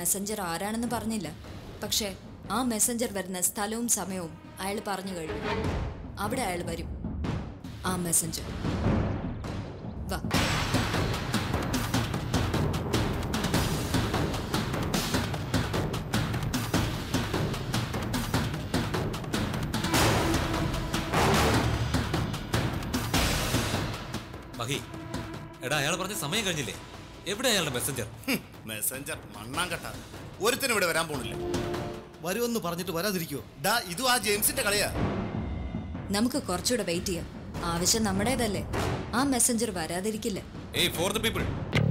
Messenger ആരാണെന്ന് പറഞ്ഞില്ല പക്ഷേ ആ മെസ്സഞ്ചർ വരുന്ന സ്ഥലവും സമയവും അയാൾ പറഞ്ഞു കഴിഞ്ഞു അവിടെ അയാൾ വരും ആ മെസ്സഞ്ചർ വാ മഹി എടാ അയാൾ പറഞ്ഞ സമയം കഴിഞ്ഞില്ലേ എവിടെ അയാളുടെ മെസ്സഞ്ചർ മെസ്സഞ്ചർ മണ്ണാങ്കട്ട ഒരുത്തനും ഇവിടെ വരാൻ പോണില്ല വരുമെന്ന് പറഞ്ഞിട്ട് വരാതിരിക്കുവോ ഡാ ഇതും ആ ജെയിംസിന്റെ കളിയാ നമുക്ക് കുറച്ചുകൂടെ വെയിറ്റ് ചെയ്യാം ആവശ്യം നമ്മുടേതല്ലേ ആ മെസ്സഞ്ചർ വരാതിരിക്കില്ല ഏയ് ഫോർ ദ പീപ്പിൾ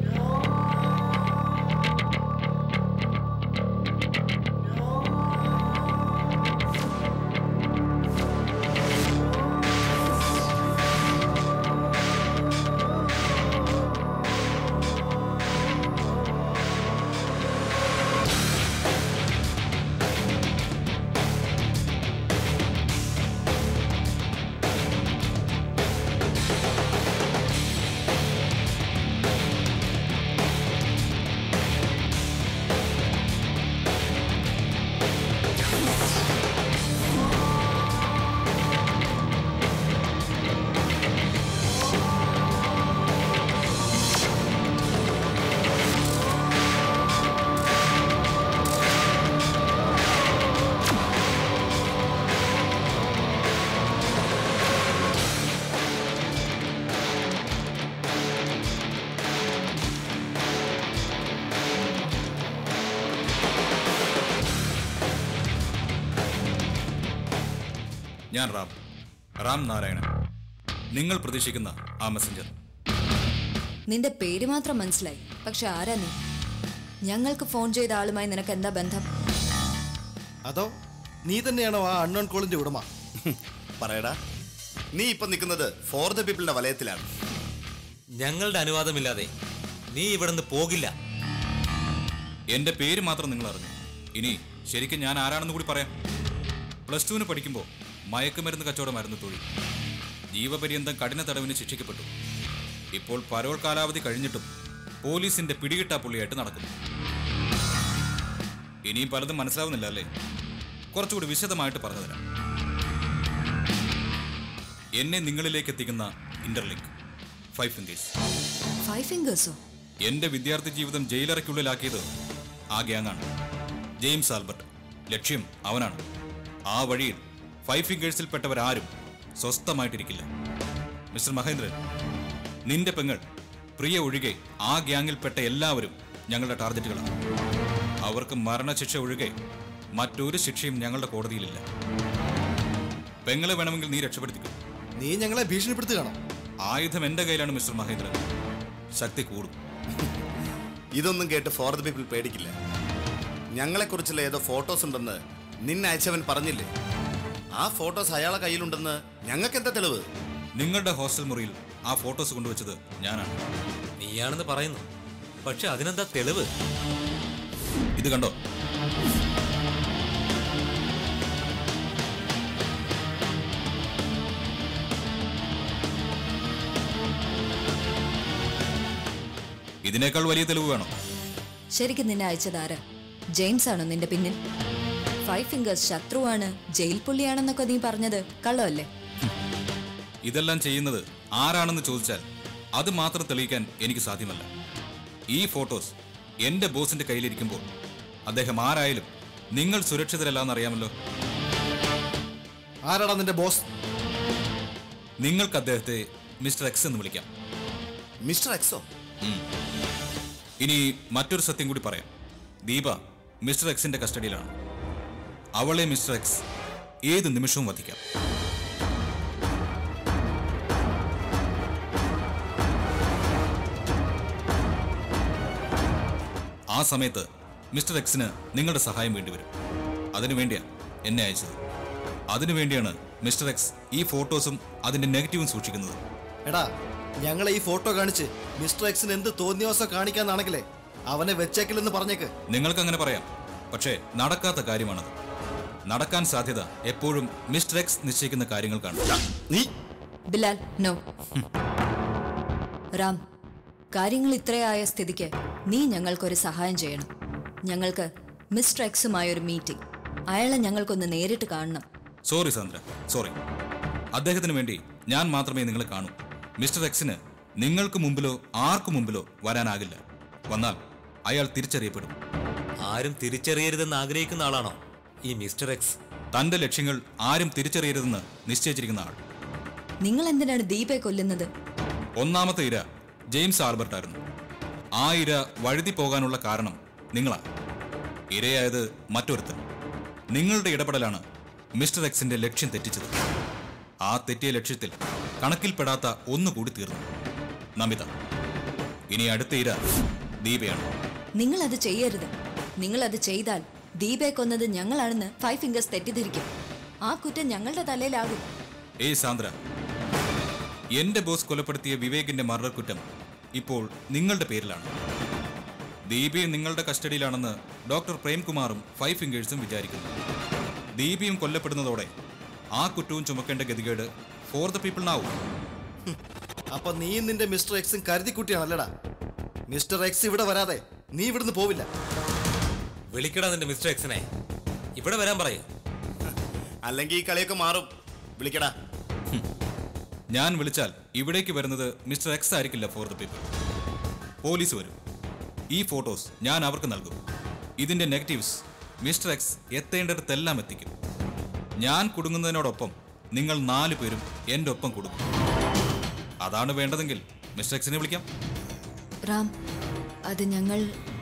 ഞാൻ റാം റാം നാരായണൻ നിങ്ങൾ പ്രതീക്ഷിക്കുന്ന ആ മെസ്സഞ്ചർ നിന്റെ പേര് മാത്രം മനസ്സിലായി പക്ഷെ ആരാ നീ ഞങ്ങൾക്ക് ഫോൺ ചെയ്ത ആളുമായി നിനക്ക് എന്താ ബന്ധം അതോ നീ തന്നെയാണോ ആ അൺനോൺ കോളിന്റെ ഉടമ പറയടാ നീ ഇപ്പൊ നിൽക്കുന്നത് ഫോർ ദ പീപ്പിളിന്റെ വലയത്തിലാണ് ഞങ്ങളുടെ അനുവാദമില്ലാതെ നീ ഇവിടുന്ന് പോകില്ല എന്റെ പേര് മാത്രം നിങ്ങൾ അറിഞ്ഞു ഇനി ശരിക്കും ഞാൻ ആരാണെന്ന് കൂടി പറയാം പ്ലസ് ടുവിന് പഠിക്കുമ്പോൾ മയക്കുമരുന്ന് കച്ചവടമായിരുന്നു തൊഴിൽ ജീവപര്യന്തം കഠിന തടവിന് ശിക്ഷിക്കപ്പെട്ടു ഇപ്പോൾ പരോൾ കാലാവധി കഴിഞ്ഞിട്ടും പോലീസിന്റെ പിടികിട്ടാ പുള്ളിയായിട്ട് നടക്കുന്നു ഇനിയും പലതും മനസ്സിലാവുന്നില്ല അല്ലേ കുറച്ചുകൂടി വിശദമായിട്ട് പറഞ്ഞു തരാം എന്നെ നിങ്ങളിലേക്ക് എത്തിക്കുന്ന ഇന്റർലിങ്ക് ഫൈവ് ഫിംഗേഴ്സ് ഫൈവ് ഫിംഗേഴ്സോ എന്റെ വിദ്യാർത്ഥി ജീവിതം ജയിലറയ്ക്കുള്ളിലാക്കിയത് ആ ഗ്യാങ്ങാണ് ജെയിംസ് ആൽബർട്ട് ലക്ഷ്യം അവനാണ് ആ വഴിയിൽ ഫൈവ് ഫിംഗേഴ്സിൽപ്പെട്ടവരാരും സ്വസ്ഥമായിട്ടിരിക്കില്ല മിസ്റ്റർ മഹേന്ദ്രൻ നിന്റെ പെങ്ങൾ പ്രിയ ഒഴികെ ആ ഗ്യാങ്ങിൽപ്പെട്ട എല്ലാവരും ഞങ്ങളുടെ ടാർഗറ്റുകളാണ് അവർക്ക് മരണശിക്ഷ ഒഴികെ മറ്റൊരു ശിക്ഷയും ഞങ്ങളുടെ കോടതിയിലില്ല പെങ്ങളെ വേണമെങ്കിൽ നീ രക്ഷപ്പെടുത്തിക്കും നീ ഞങ്ങളെ ഭീഷണിപ്പെടുത്തുകയാണോ ആയുധം എന്റെ കയ്യിലാണ് മിസ്റ്റർ മഹേന്ദ്രൻ ശക്തി കൂടും ഇതൊന്നും കേട്ട് ഫോർ ദ പീപ്പിൾ പേടിക്കില്ല ഞങ്ങളെക്കുറിച്ചുള്ള ഏതോ ഫോട്ടോസ് ഉണ്ടെന്ന് നിന്നെ അയച്ചവൻ പറഞ്ഞില്ലേ ആ ഫോട്ടോസ് അയാളെ കയ്യിലുണ്ടെന്ന് ഞങ്ങൾക്ക് എന്താ തെളിവ് നിങ്ങളുടെ ഹോസ്റ്റൽ മുറിയിൽ ആ ഫോട്ടോസ് കൊണ്ടുവച്ചത് ഞാനാണ് നീയാണെന്ന് പറയുന്നു പക്ഷെ അതിനെന്താ തെളിവ് ഇത് കണ്ടോ ഇതിനേക്കാൾ വലിയ തെളിവ് വേണോ ശരിക്കും നിന്നെ അയച്ചത് ആരാ ജെയിംസ് ആണോ നിന്റെ പിന്നിൽ ഫൈവ് ഫിംഗേഴ്സ് ശത്രുവാണ് ജയിൽ പുള്ളിയാണെന്നൊക്കെ നീ പറഞ്ഞത് കള്ളമല്ലേ ഇതെല്ലാം ചെയ്യുന്നത് ആരാണെന്ന് ചോദിച്ചാൽ അത് മാത്രം തെളിയിക്കാൻ എനിക്ക് സാധ്യമല്ല ഈ ഫോട്ടോസ് എന്റെ ബോസിന്റെ കയ്യിലിരിക്കുമ്പോൾ അദ്ദേഹം ആരായാലും നിങ്ങൾ സുരക്ഷിതരല്ലാന്ന് അറിയാമല്ലോ ആരാടാ നിന്റെ ബോസ് നിങ്ങൾക്ക് അദ്ദേഹത്തെ മിസ്റ്റർ എക്സ് എന്ന് വിളിക്കാം മിസ്റ്റർ എക്സോ ഇനി മറ്റൊരു സത്യം കൂടി പറയാം ദീപ മിസ്റ്റർ എക്സിന്റെ കസ്റ്റഡിയിലാണ് അവളെ മിസ്റ്റർ എക്സ് ഏത് നിമിഷവും വധിക്കാം ആ സമയത്ത് മിസ്റ്റർ എക്സിന് നിങ്ങളുടെ സഹായം വേണ്ടിവരും അതിനുവേണ്ടിയാണ് എന്നെ അയച്ചത് അതിനുവേണ്ടിയാണ് മിസ്റ്റർ എക്സ് ഈ ഫോട്ടോസും അതിന്റെ നെഗറ്റീവും സൂക്ഷിക്കുന്നത് എടാ ഞങ്ങളെ ഈ ഫോട്ടോ കാണിച്ച് മിസ്റ്റർ എക്സിന് എന്ത് തോന്നിയവസം കാണിക്കാന്നാണെങ്കിലേ അവനെ വെച്ചേക്കില്ലെന്ന് പറഞ്ഞേക്ക് നിങ്ങൾക്ക് അങ്ങനെ പറയാം പക്ഷേ നടക്കാത്ത കാര്യമാണത് നടക്കാൻ സാധ്യത എപ്പോഴും മിസ്റ്റർ എക്സ് നിശ്ചയിക്കുന്ന കാര്യങ്ങൾക്കാണ് നീ ബിലാൽ നോ റാം കാര്യങ്ങൾ ഇത്രയായ സ്ഥിതിക്ക് നീ ഞങ്ങൾക്കൊരു സഹായം ചെയ്യണം ഞങ്ങൾക്ക് മിസ്റ്റർ എക്സുമായ ഒരു മീറ്റിംഗ് അയാളെ ഞങ്ങൾക്കൊന്ന് നേരിട്ട് കാണണം സോറി സാന്ദ്ര സോറി അദ്ദേഹത്തിന് വേണ്ടി ഞാൻ മാത്രമേ നിങ്ങളെ കാണൂ മിസ്റ്റർ എക്സിന് നിങ്ങൾക്ക് മുമ്പിലോ ആർക്കു മുമ്പിലോ വരാനാകില്ല വന്നാൽ അയാൾ തിരിച്ചറിയപ്പെടും ആരും തിരിച്ചറിയരുതെന്ന് ആഗ്രഹിക്കുന്ന ആളാണോ ഈ മിസ്റ്റർ എക്സ് തന്റെ ലക്ഷ്യങ്ങൾ ആരും തിരിച്ചറിയരുതെന്ന് നിശ്ചയിച്ചിരിക്കുന്ന ആൾ നിങ്ങൾ എന്തിനാണ് ദീപയെ കൊല്ലുന്നത് ഒന്നാമത്തെ ഇര ജെയിംസ് ആൽബർട്ടായിരുന്നു ആ ഇര വഴുതി പോകാനുള്ള കാരണം നിങ്ങളാണ് ഇരയായത് മറ്റൊരുത്തൻ നിങ്ങളുടെ ഇടപെടലാണ് മിസ്റ്റർ എക്സിന്റെ ലക്ഷ്യം തെറ്റിച്ചത് ആ തെറ്റിയ ലക്ഷ്യത്തിൽ കണക്കിൽപ്പെടാത്ത ഒന്നുകൂടി തീർന്നു നമിത ഇനി അടുത്ത ഇര ദീപയാണ് നിങ്ങൾ അത് ചെയ്യരുത് നിങ്ങൾ അത് ചെയ്താൽ ദീപയെ കൊന്നത് ഞങ്ങളാണെന്ന് ഫൈവ് ഫിംഗേഴ്സ് തെറ്റിദ്ധരിക്കും ആ കുറ്റം ഞങ്ങളുടെ തലയിലാകും ഏയ് സാന്ദ്ര എന്റെ ബോസ് കൊലപ്പെടുത്തിയ വിവേകിന്റെ മർഡർ കുറ്റം ഇപ്പോൾ നിങ്ങളുടെ പേരിലാണ് ദീപയും നിങ്ങളുടെ കസ്റ്റഡിയിലാണെന്ന് ഡോക്ടർ പ്രേംകുമാറും ഫൈവ് ഫിംഗേഴ്സും വിചാരിക്കുന്നു ദീപയും കൊല്ലപ്പെടുന്നതോടെ ആ കുറ്റവും ചുമക്കേണ്ട ഗതികേട് ഫോർ ദ പീപ്പിൾ നാവും അപ്പൊ നീയും നിന്റെ മിസ്റ്റർ എക്സും കരുതിക്കുട്ടിയാണല്ലടാ മിസ്റ്റർ എക്സ് ഇവിടെ വരാതെ നീ ഇവിടുന്ന് പോവില്ല വിളിക്കടാ നിന്റെ മിസ്റ്റർ എക്സിനെ ഇവിടെ വരാൻ പറയൂ അല്ലെങ്കിൽ ഈ കളിയൊക്കെ മാറും വിളിക്കടാ ഞാൻ വിളിച്ചാൽ ഇവിടേക്ക് വരുന്നത് മിസ്റ്റർ എക്സ് ആയിരിക്കില്ല ഫോർ ദ പീപ്പിൾ പോലീസ് വരും ഈ ഫോട്ടോസ് ഞാൻ അവർക്ക് നൽകും ഇതിന്റെ നെഗറ്റീവ്സ് മിസ്റ്റർ എക്സ് എത്തേണ്ടിടത്തെല്ലാം എത്തിക്കും ഞാൻ കുടുങ്ങുന്നതിനോടൊപ്പം നിങ്ങൾ നാല് പേരും എൻ്റെ ഒപ്പം കൊടുക്കും അതാണ് വേണ്ടതെങ്കിൽ മിസ്റ്റർ എക്സിനെ വിളിക്കാം റാം അത് ഞങ്ങൾ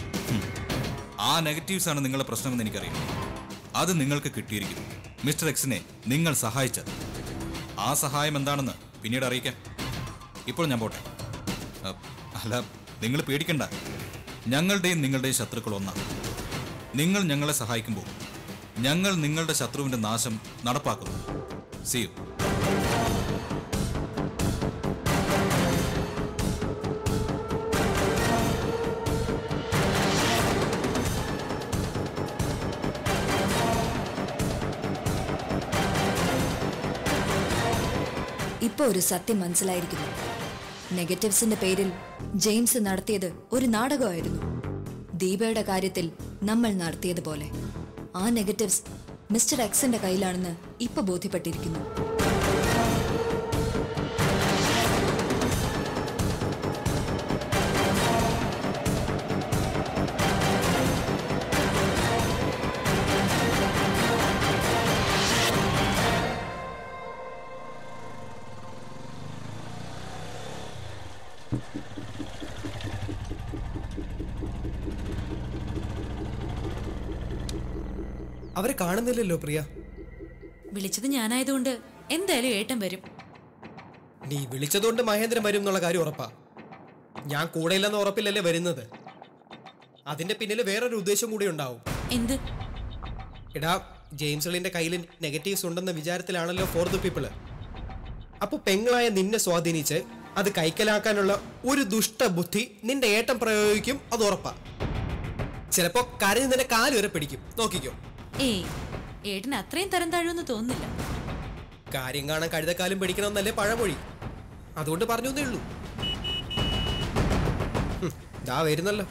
ആ നെഗറ്റീവ്സ് ആണ് നിങ്ങളുടെ പ്രശ്നമെന്ന് എനിക്കറിയാം അത് നിങ്ങൾക്ക് കിട്ടിയിരിക്കും മിസ്റ്റർ എക്സിനെ നിങ്ങൾ സഹായിച്ചത് ആ സഹായം എന്താണെന്ന് പിന്നീട് അറിയിക്കാം ഇപ്പോൾ ഞാൻ പോട്ടെ അ, അല്ല നിങ്ങൾ പേടിക്കണ്ട ഞങ്ങളുടെയും നിങ്ങളുടെയും ശത്രുക്കൾ ഒന്നാണ് നിങ്ങൾ ഞങ്ങളെ സഹായിക്കുമ്പോൾ ഞങ്ങൾ നിങ്ങളുടെ ശത്രുവിന്റെ നാശം നടപ്പാക്കുന്നു സി യു ഇപ്പൊ ഒരു സത്യം മനസ്സിലായിരിക്കുന്നു നെഗറ്റീവ്സിന്റെ പേരിൽ ജെയിംസ് നടത്തിയത് ഒരു നാടകമായിരുന്നു ദീപയുടെ കാര്യത്തിൽ നമ്മൾ നടത്തിയതുപോലെ ആ നെഗറ്റീവ്സ് മിസ്റ്റർ എക്സിന്റെ കയ്യിലാണെന്ന് ഇപ്പൊ ബോധ്യപ്പെട്ടിരിക്കുന്നു അവരെ കാണുന്നില്ലല്ലോ പ്രിയ വിളിച്ചത് ഞാനായതുകൊണ്ട് എന്തായാലും ഏട്ടൻ വരും നീ വിളിച്ചതുകൊണ്ട് മഹേന്ദ്രൻ വരും എന്നുള്ള കാര്യം ഉറപ്പാ ഞാൻ കൂടെയില്ലെന്ന് ഉറപ്പില്ലല്ലേ വരുന്നത് അതിന്റെ പിന്നിൽ വേറൊരു ഉദ്ദേശം കൂടി ഉണ്ടാവും എന്ത് എടാ ജെയിംസ് എളിന്റെ കയ്യിൽ നെഗറ്റീവ്സ് ഉണ്ടെന്ന വിചാരത്തിലാണല്ലോ ഫോർ ദ പീപ്പിള് അപ്പൊ പെങ്ങളായ നിന്നെ സ്വാധീനിച്ച് അത് കൈക്കലാക്കാനുള്ള ഒരു ദുഷ്ട ബുദ്ധി നിന്റെ ഏട്ടം പ്രയോഗിക്കും അത് ഉറപ്പാ ചിലപ്പോ കരഞ്ഞ് നിന്റെ കാല് വരെ പിടിക്കും നോക്കിക്കോ ഏയ് ഏട്ടന് അത്രയും തരം താഴുമെന്ന് തോന്നുന്നില്ല കാര്യം കാണാൻ കഴുതക്കാലം പിടിക്കണമെന്നല്ലേ പഴമൊഴി അതുകൊണ്ട് പറഞ്ഞു എന്നേ ഉള്ളൂ ഹും, ദാ വരുന്നല്ലോ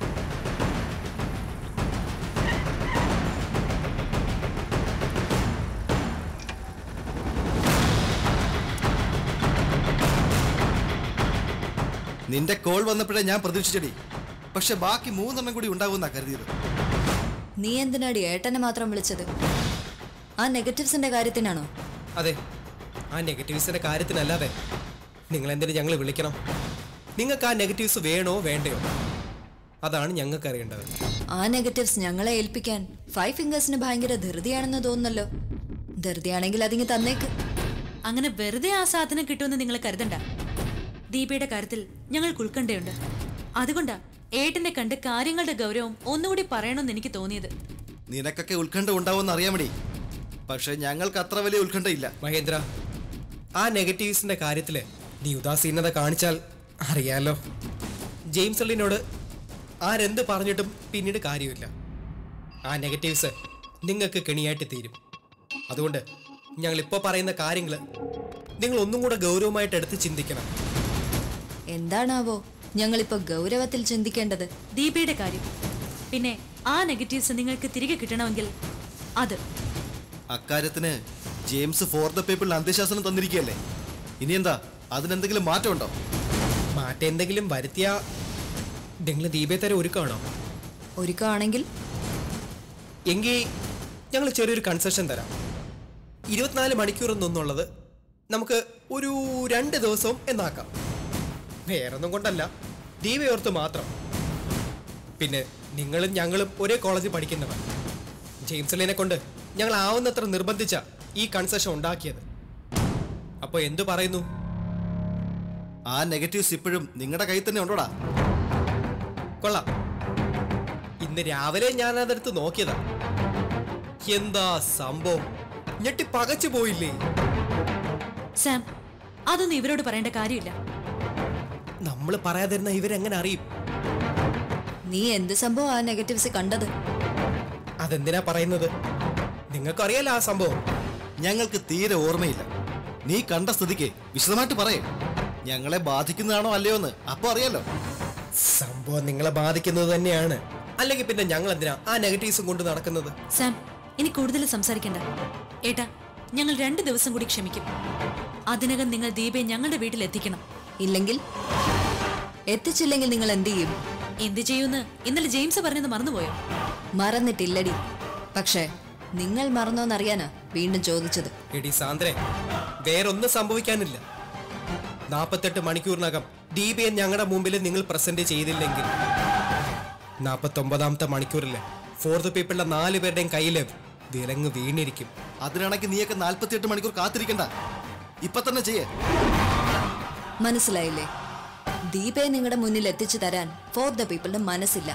നിന്റെ കോൾ വന്നപ്പോഴേ ഞാൻ പ്രതീക്ഷിച്ചടി പക്ഷെ ബാക്കി മൂന്നെണ്ണം കൂടി ഉണ്ടാവുമെന്നാ കരുതിയത് നീ എന്തിനാടി ഏട്ടനെ മാത്രം വിളിച്ചത് ആ നെഗറ്റീവ്സിന്റെ കാര്യത്തിനാണോ അതെ ആ നെഗറ്റീവ്സിന്റെ കാര്യത്തിനല്ലാതെ നിങ്ങൾ എന്തിനു ഞങ്ങൾ വിളിക്കണം നിങ്ങൾക്ക് ആ നെഗറ്റീവ്സ് വേണോ വേണ്ടയോ അതാണ് ഞങ്ങൾക്ക് അറിയേണ്ടത് ആ നെഗറ്റീവ്സ് ഞങ്ങളെ ഏൽപ്പിക്കാൻ ഫൈവ് ഫിംഗേഴ്സിന് ഭയങ്കര ധൃതിയാണെന്ന് തോന്നുന്നല്ലോ ധൃതിയാണെങ്കിൽ അതിങ്ങ് തന്നേക്ക് അങ്ങനെ വെറുതെ ആ സാധനം കിട്ടുമെന്ന് നിങ്ങൾ കരുതണ്ട ദീപയുടെ കാര്യത്തിൽ ഞങ്ങൾക്ക് ഉത്കണ്ഠയുണ്ട് അതുകൊണ്ടാ ഏട്ടനെ കണ്ട് കാര്യങ്ങളുടെ ഗൗരവം ഒന്നുകൂടി പറയണമെന്ന് എനിക്ക് തോന്നിയത് നിനക്കൊക്കെ ഉത്കണ്ഠ ഉണ്ടാവുമെന്ന് അറിയാമടി പക്ഷെ ഞങ്ങൾക്ക് അത്ര വലിയ ഉത്കണ്ഠയില്ല മഹേന്ദ്ര ആ നെഗറ്റീവ്സിന്റെ കാര്യത്തില് നീ ഉദാസീനത കാണിച്ചാൽ അറിയാലോ ജെയിംസ് അള്ളിനോട് ആരെന്ത് പറഞ്ഞിട്ടും പിന്നീട് കാര്യമില്ല ആ നെഗറ്റീവ്സ് നിങ്ങൾക്ക് കെണിയായിട്ട് തീരും അതുകൊണ്ട് ഞങ്ങൾ ഇപ്പോൾ പറയുന്ന കാര്യങ്ങൾ നിങ്ങൾ ഒന്നും കൂടെ ഗൗരവമായിട്ട് എടുത്ത് ചിന്തിക്കണം എന്താണാവോ ഞങ്ങളിപ്പോ ഗൗരവത്തിൽ ചിന്തിക്കേണ്ടത് ദീപയുടെ കാര്യം പിന്നെ ആ നെഗറ്റീവ്സ് നിങ്ങൾക്ക് തിരികെ കിട്ടണമെങ്കിൽ അത് അക്കാര്യത്തിന് ജെയിംസ് ഫോർ ദ പീപ്പിൾ അന്ത്യശാസനം തന്നിരിക്കുകയല്ലേ ഇനി എന്താ അതിനെന്തെങ്കിലും മാറ്റമുണ്ടോ മാറ്റം എന്തെങ്കിലും വരുത്തിയ നിങ്ങൾ ദീപേ തരം ഒരുക്കാണോ ഒരുക്കമാണെങ്കിൽ എങ്കിൽ ഞങ്ങൾ ചെറിയൊരു കൺസെഷൻ തരാം ഇരുപത്തിനാല് മണിക്കൂർ എന്നുള്ളത് നമുക്ക് ഒരു രണ്ട് ദിവസവും എന്നാക്കാം വേറൊന്നും കൊണ്ടല്ല ദീപയോർത്ത് മാത്രം പിന്നെ നിങ്ങളും ഞങ്ങളും ഒരേ കോളേജിൽ പഠിക്കുന്നവർ ജെയിംസ് ലീനെ കൊണ്ട് ഞങ്ങൾ ആവുന്നത്ര നിർബന്ധിച്ച ഈ കൺസെഷൻ ഉണ്ടാക്കിയത് അപ്പോൾ എന്തു പറയുന്നു ആ നെഗറ്റീവ്സ് ഇപ്പോഴും നിങ്ങളുടെ കയ്യിൽ തന്നെ ഉണ്ടോടാ കൊള്ളാം ഇന്ന് രാവിലെ ഞാൻ അതെടുത്ത് നോക്കിയതാ എന്താ സംഭവം ഞെട്ടി പകച്ചു പോയില്ലേ സാം അതൊന്നും ഇവരോട് പറയേണ്ട കാര്യമില്ല നമ്മൾ പറയാതിരുന്ന ഇവരെങ്ങനെ അറിയും നീ എന്ത് സംഭവം ആ നെഗറ്റീവ്സ് കണ്ടത് അതെന്തിനാ പറയുന്നത് നിങ്ങൾക്കറിയാലോ ആ സംഭവം ഞങ്ങൾക്ക് തീരെ ഓർമ്മയില്ല നീ കണ്ട സ്ഥിതിക്ക് വിശദമായിട്ട് പറയേ ഞങ്ങളെ ബാധിക്കുന്നതാണോ അല്ലയോ എന്ന് അപ്പൊ അറിയാലോ സംഭവം നിങ്ങളെ ബാധിക്കുന്നത് തന്നെയാണ് അല്ലെങ്കിൽ പിന്നെ ഞങ്ങൾ എന്തിനാ ആ നെഗറ്റീവ്സും കൊണ്ട് നടക്കുന്നത് സാം ഇനി കൂടുതൽ സംസാരിക്കണ്ട ഏട്ടാ ഞങ്ങൾ രണ്ട് ദിവസം കൂടി ക്ഷമിക്കും അതിനകം നിങ്ങൾ ദീപയെ ഞങ്ങളുടെ വീട്ടിൽ എത്തിക്കണം ഇല്ലെങ്കിൽ എത്തിച്ചില്ലെങ്കിൽ നിങ്ങൾ എന്ത് ചെയ്യും എന്ത് ചെയ്യുമെന്ന് ഇന്നലെ ജെയിംസ് പറഞ്ഞത് മറന്നുപോയോ മറന്നിട്ടില്ലടി പക്ഷേ നിങ്ങൾ മറന്നോന്നറിയാനാ വീണ്ടും ചോദിച്ചത് എടി സാന്ദ്രെ വേറൊന്നും സംഭവിക്കാനില്ല നാൽപ്പത്തെട്ട് മണിക്കൂറിനകം ദീപയെ ഞങ്ങളുടെ മുമ്പിൽ നിങ്ങൾ പ്രസന്റ് ചെയ്തില്ലെങ്കിൽ നാൽപ്പത്തൊമ്പതാമത്തെ മണിക്കൂറിൽ ഫോർത്ത് പീപ്പിളിന്റെ നാല് പേരുടെയും കയ്യില് വിലങ്ങ് വീണിരിക്കും അതിനാണെങ്കിൽ നീയൊക്കെ നാല്പത്തിയെട്ട് മണിക്കൂർ കാത്തിരിക്കണ്ട ഇപ്പൊ തന്നെ ചെയ്യേ മനസ്സിലായില്ലേ ദീപയെ നിങ്ങളുടെ മുന്നിൽ എത്തിച്ചു തരാൻ ഫോർ ദ പീപ്പിളിന്റെ മനസ്സില്ല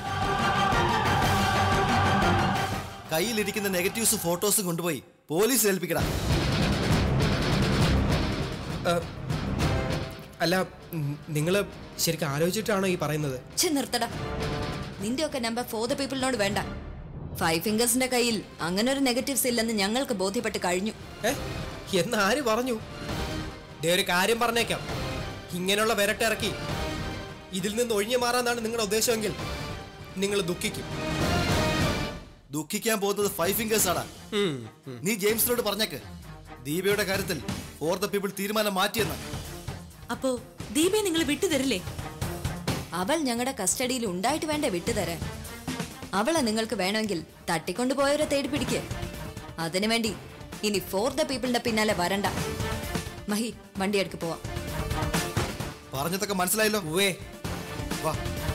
കയ്യിലിരിക്കുന്ന നെഗറ്റീവ്സ് ഫോട്ടോസും കൊണ്ടുപോയി പോലീസ് ഏൽപ്പിക്കടാ അല്ല നിങ്ങൾ ശരിക്കും ആലോചിച്ചിട്ടാണോ ഈ പറയുന്നത് ഛെ നിർത്തടാ നിന്റെ ഒക്കെ നമ്പർ ഫോർ ദ പീപ്പിളിനോട് വേണ്ട ഫൈവ് ഫിംഗേഴ്സിന്റെ കയ്യിൽ അങ്ങനെ ഒരു നെഗറ്റീവ്സ് ഇല്ലെന്ന് ഞങ്ങൾക്ക് ബോധ്യപ്പെട്ട് കഴിഞ്ഞു ഏ എന്ന് ആര് പറഞ്ഞു ദേ ഒരു കാര്യം പറഞ്ഞേക്കാം ഇങ്ങനെയുള്ള വിരട്ടിറക്കി ഇതിൽ നിന്ന് ഒഴിഞ്ഞു മാറാന്നാണ് നിങ്ങളുടെ ഉദ്ദേശമെങ്കിൽ നിങ്ങൾ ദുഃഖിക്കും ദുഃഖിക്കാൻ പോകുന്നത് ഫൈവ് ഫിംഗേഴ്സ് ആടാ ഉം. നീ ജെയിംസിനോട് പറഞ്ഞേക്ക് ദീപയുടെ കാര്യത്തിൽ ഫോർ ദ പീപ്പിൾ തീരുമാനം മാറ്റിയെന്ന് അപ്പോ ദീപയെ നിങ്ങൾ വിട്ടുതരില്ലേ അവൾ ഞങ്ങളുടെ കസ്റ്റഡിയിൽ ഉണ്ടായിട്ട് വേണ്ടേ വിട്ടുതരാൻ അവളെ നിങ്ങൾക്ക് വേണമെങ്കിൽ തട്ടിക്കൊണ്ടുപോയവരെ തേടി പിടിക്ക് അതിനുവേണ്ടി ഇനി ഫോർ ദ പീപ്പിളിന്റെ പിന്നാലെ വരണ്ട മഹി വണ്ടിയെടുക്ക് പോവാം പറഞ്ഞതൊക്കെ മനസ്സിലായല്ലോ ഉവ്വേ വാ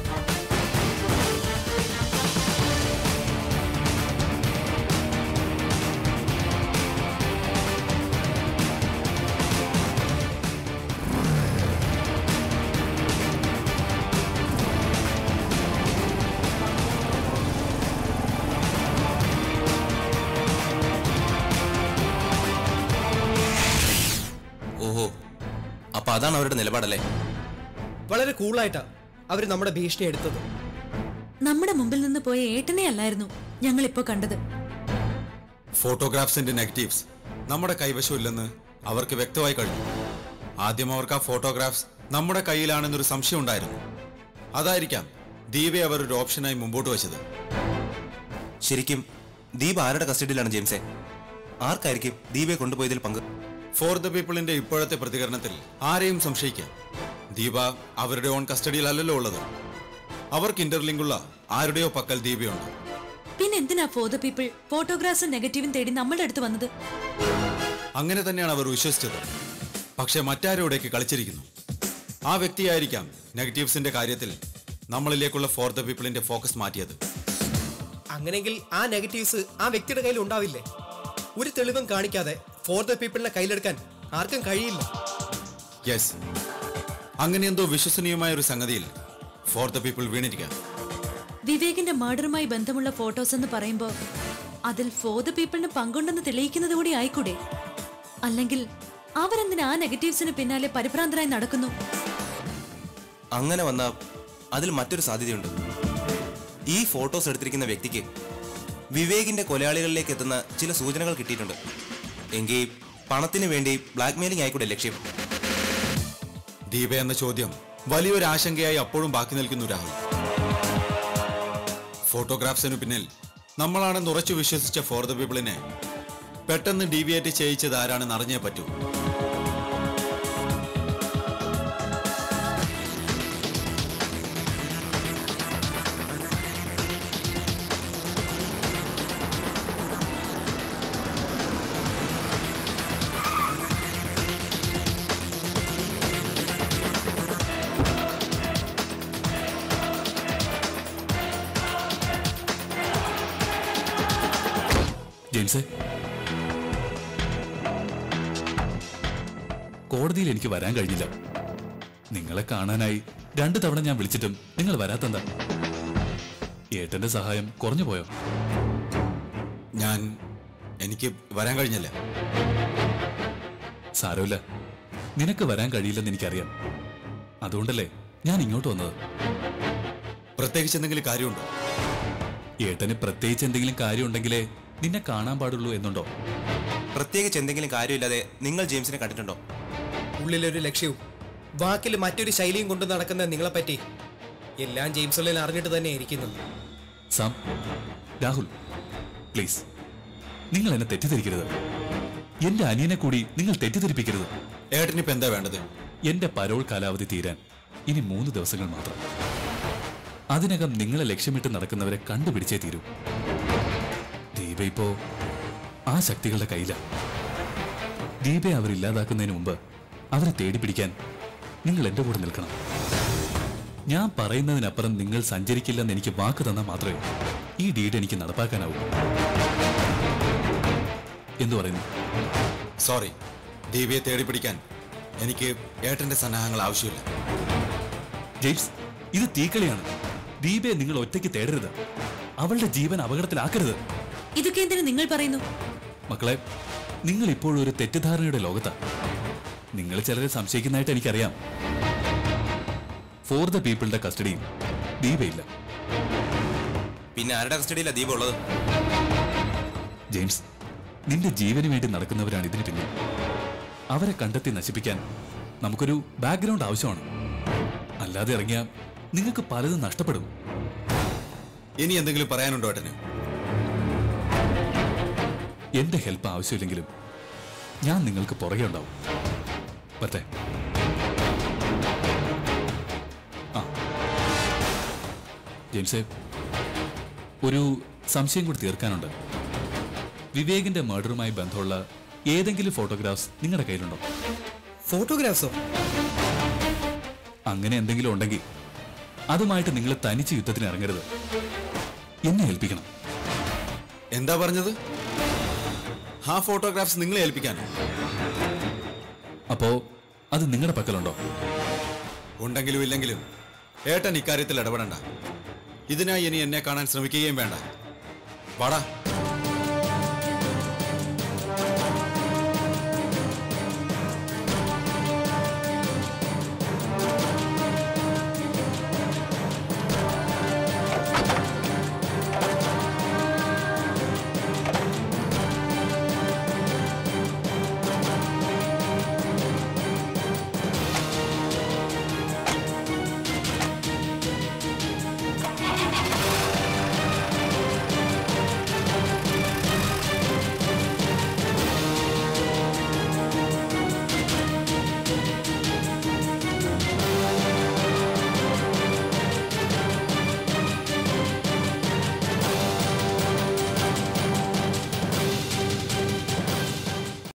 ഓഹോ അപ്പൊ അതാണ് അവരുടെ നിലപാടല്ലേ വളരെ കൂളായിട്ടാ അവർ നമ്മുടെ ഭീഷണി എടുത്തത് നമ്മുടെ മുമ്പിൽ നിന്ന് പോയ ഏട്ടനെ അല്ലായിരുന്നു ഞങ്ങൾ ഇപ്പോ കണ്ടത് ഫോട്ടോഗ്രാഫ്സിന്റെ നെഗറ്റീവ്സ് നമ്മുടെ കൈവശമില്ലെന്ന് അവർക്ക് വ്യക്തമായി കഴിഞ്ഞു ആദ്യം അവർക്ക് ആ ഫോട്ടോഗ്രാഫ്സ് നമ്മുടെ കയ്യിലാണെന്നൊരു സംശയം ഉണ്ടായിരുന്നു അതായിരിക്കാം ദീപെ അവർ ഒരു ഓപ്ഷനായി മുമ്പോട്ട് വെച്ചത് ശരിക്കും ദീപ് ആരുടെ കസ്റ്റഡിയിലാണ് ജെയിംസെ ആർക്കായിരിക്കും ദീപയെ കൊണ്ടുപോയതിൽ പങ്ക് ഫോർ ദ പീപ്പിളിന്റെ ഇപ്പോഴത്തെ പ്രതികരണത്തിൽ ആരെയും സംശയിക്കാം ദീപ അവരുടെ ഓൺ കസ്റ്റഡിയിലല്ലല്ലോ ഉള്ളത് അവർക്ക് ഇന്റർലിങ്കുള്ള ആരുടെയോ പക്കൽ ദീപയുണ്ട് പിന്നെ എന്തിനാ ഫോർ ദ പീപ്പിൾ ഫോട്ടോഗ്രാഫ്സും നെഗറ്റീവും തേടി നമ്മളുടെ അടുത്ത് വന്നത് അങ്ങനെ തന്നെയാണ് അവർ വിശ്വസിച്ചത് പക്ഷെ മറ്റാരോടേക്ക് കളിച്ചിരിക്കുന്നു ആ വ്യക്തിയായിരിക്കാം നെഗറ്റീവ്സിന്റെ കാര്യത്തിൽ നമ്മളിലേക്കുള്ള ഫോർ ദ പീപ്പിളിന്റെ ഫോക്കസ് മാറ്റിയത് അങ്ങനെങ്കിൽ ആ നെഗറ്റീവ്സ് ആ വ്യക്തിയുടെ കയ്യിൽ ഉണ്ടാവില്ലേ ഒരു തെളിവും കാണിക്കാതെ ഫോർ ദ പീപ്പിളിനെ കയ്യിലെടുക്കാൻ ആർക്കും കഴിയില്ല യെസ് അങ്ങനെ എന്തോ വിശ്വസനീയമായ ഒരു സംഗതിയിൽ ഫോർ ദ പീപ്പിൾ വീണിരിക്കാം വിവേകിന്റെ മർഡറുമായി ബന്ധമുള്ള ഫോട്ടോസ് എന്ന് പറയുമ്പോ അതിൽ ഫോർ ദ പീപ്പിളിന് പങ്കുണ്ടെന്ന് തെളിയിക്കുന്നത് കൂടി ആയിക്കൂടെ അല്ലെങ്കിൽ അവരെന്തിനാ ആ നെഗറ്റീവ്സിന് പിന്നാലെ പരിഭ്രാന്തരായി നടക്കുന്നു അങ്ങനെ വന്ന അതിൽ മറ്റൊരു സാധ്യതയുണ്ട് ഈ ഫോട്ടോസ് എടുത്തിരിക്കുന്ന വ്യക്തിക്ക് വിവേകിന്റെ കൊലയാളികളിലേക്ക് എത്തുന്ന ചില സൂചനകൾ കിട്ടിയിട്ടുണ്ട് എങ്കിൽ പണത്തിന് വേണ്ടി ബ്ലാക്ക് മെയിലിംഗ് ആയിക്കൂടെ ലക്ഷ്യം ദീപ എന്ന ചോദ്യം വലിയൊരു ആശങ്കയായി അപ്പോഴും ബാക്കി നിൽക്കുന്നു രാഹുൽ ഫോട്ടോഗ്രാഫ്സിന് പിന്നിൽ നമ്മളാണെന്ന് ഉറച്ചു വിശ്വസിച്ച ഫോർ ദ പീപ്പിളിനെ പെട്ടെന്ന് ഡീവിയേറ്റ് ചെയ്യിച്ചത് ആരാണെന്ന് അറിഞ്ഞേ പറ്റൂ ജെയിംസേ കോടതിയിൽ എനിക്ക് വരാൻ കഴിഞ്ഞില്ല നിങ്ങളെ കാണാനായി രണ്ടു തവണ ഞാൻ വിളിച്ചിട്ടും നിങ്ങൾ വരാത്തെന്താ ഏട്ടന്റെ സഹായം കുറഞ്ഞു പോയോ ഞാൻ എനിക്ക് വരാൻ കഴിഞ്ഞില്ല സാരമില്ല നിനക്ക് വരാൻ കഴിയില്ലെന്ന് എനിക്കറിയാം അതുകൊണ്ടല്ലേ ഞാൻ ഇങ്ങോട്ട് വന്നത് പ്രത്യേകിച്ച് എന്തെങ്കിലും കാര്യമുണ്ടോ ഏട്ടന് പ്രത്യേകിച്ച് എന്തെങ്കിലും കാര്യമുണ്ടെങ്കിലേ നിന്നെ കാണാൻ പാടുള്ളൂ എന്നുണ്ടോ പ്രത്യേകിച്ച് എന്തെങ്കിലും കാര്യമില്ലാതെ നിങ്ങൾ ജെയിംസിനെ കണ്ടിട്ടുണ്ടോ ഉള്ളിലൊരു ലക്ഷ്യവും വാക്കിൽ മറ്റൊരു ശൈലിയും കൊണ്ട് നടക്കുന്ന നിങ്ങളെപ്പറ്റി എല്ലാം ജെയിംസ് ഉള്ളിൽ അറിഞ്ഞിട്ട് തന്നെ ഇരിക്കുന്നത് സാം രാഹുൽ പ്ലീസ് നിങ്ങൾ എന്നെ തെറ്റിദ്ധരിക്കരുത് എന്റെ അനിയനെ കൂടി നിങ്ങൾ തെറ്റിദ്ധരിപ്പിക്കരുത് ഏട്ടനിപ്പോ എന്താ വേണ്ടത് എന്റെ പരോൾ കാലാവധി തീരാൻ ഇനി മൂന്ന് ദിവസങ്ങൾ മാത്രം അതിനകം നിങ്ങളെ ലക്ഷ്യമിട്ട് നടക്കുന്നവരെ കണ്ടുപിടിച്ചേ തീരൂ ദീപ ഇപ്പോ ആ ശക്തികളുടെ കയ്യില ദീപയെ അവർ ഇല്ലാതാക്കുന്നതിന് മുമ്പ് അവരെ തേടി പിടിക്കാൻ നിങ്ങൾ എന്റെ കൂടെ നിൽക്കണം ഞാൻ പറയുന്നതിനപ്പുറം നിങ്ങൾ സഞ്ചരിക്കില്ലെന്ന് എനിക്ക് വാക്ക് തന്നാൽ മാത്രമേ ഈ ഡീഡ് എനിക്ക് നടപ്പാക്കാനാവൂ എന്തു പറയുന്നു സോറി ദീപയെ തേടി പിടിക്കാൻ എനിക്ക് ഏട്ടന്റെ സന്നാഹങ്ങൾ ആവശ്യമില്ല ജെയിംസ് ഇത് തീക്കളിയാണ് ദീപയെ നിങ്ങൾ ഒറ്റയ്ക്ക് തേടരുത് അവളുടെ ജീവൻ അപകടത്തിലാക്കരുത് ഇതൊക്കെ എന്തിനു നിങ്ങൾ പറയുന്നു മക്കളെ നിങ്ങൾ ഇപ്പോഴും ഒരു തെറ്റിദ്ധാരണയുടെ ലോകത്താ നിങ്ങൾ ചിലരെ സംശയിക്കുന്നതായിട്ട് എനിക്കറിയാം ഫോർ ദ പീപ്പിളുടെ കസ്റ്റഡിയിൽ ദീപയില്ല പിന്നെ ആരുടെ കസ്റ്റഡിയിലാണ് ദീപ ഉള്ളത് ജെയിംസ് നിന്റെ ജീവന് വേണ്ടി നടക്കുന്നവരാണ് ഇതിന് പിന്നിൽ അവരെ കണ്ടെത്തി നശിപ്പിക്കാൻ നമുക്കൊരു ബാക്ക്ഗ്രൗണ്ട് ആവശ്യമാണ് അല്ലാതെ ഇറങ്ങിയാൽ നിങ്ങൾക്ക് പലതും നഷ്ടപ്പെടും ഇനി എന്തെങ്കിലും പറയാനുണ്ടോ ഏട്ടന് എന്റെ ഹെൽപ്പ് ആവശ്യമില്ലെങ്കിലും ഞാൻ നിങ്ങൾക്ക് പുറകെ ഉണ്ടാവും പറ്റേ ആ ജെയിംസേ ഒരു സംശയം കൂടി തീർക്കാനുണ്ട് വിവേകിന്റെ മർഡറുമായി ബന്ധമുള്ള ഏതെങ്കിലും ഫോട്ടോഗ്രാഫ്സ് നിങ്ങളുടെ കയ്യിലുണ്ടോ ഫോട്ടോഗ്രാഫ്സോ അങ്ങനെ എന്തെങ്കിലും ഉണ്ടെങ്കിൽ അതുമായിട്ട് നിങ്ങൾ തനിച്ച് യുദ്ധത്തിന് ഇറങ്ങരുത് എന്നെ ഏൽപ്പിക്കണം എന്താ പറഞ്ഞത് ആ ഫോട്ടോഗ്രാഫ്സ് നിങ്ങളെ ഏൽപ്പിക്കാനോ അപ്പോ അത് നിങ്ങളുടെ പക്കലുണ്ടോ ഉണ്ടെങ്കിലും ഇല്ലെങ്കിലും ഏട്ടൻ ഇക്കാര്യത്തിൽ ഇടപെടണ്ട ഇതിനായി ഇനി എന്നെ കാണാൻ ശ്രമിക്കുകയും വേണ്ട വാടാ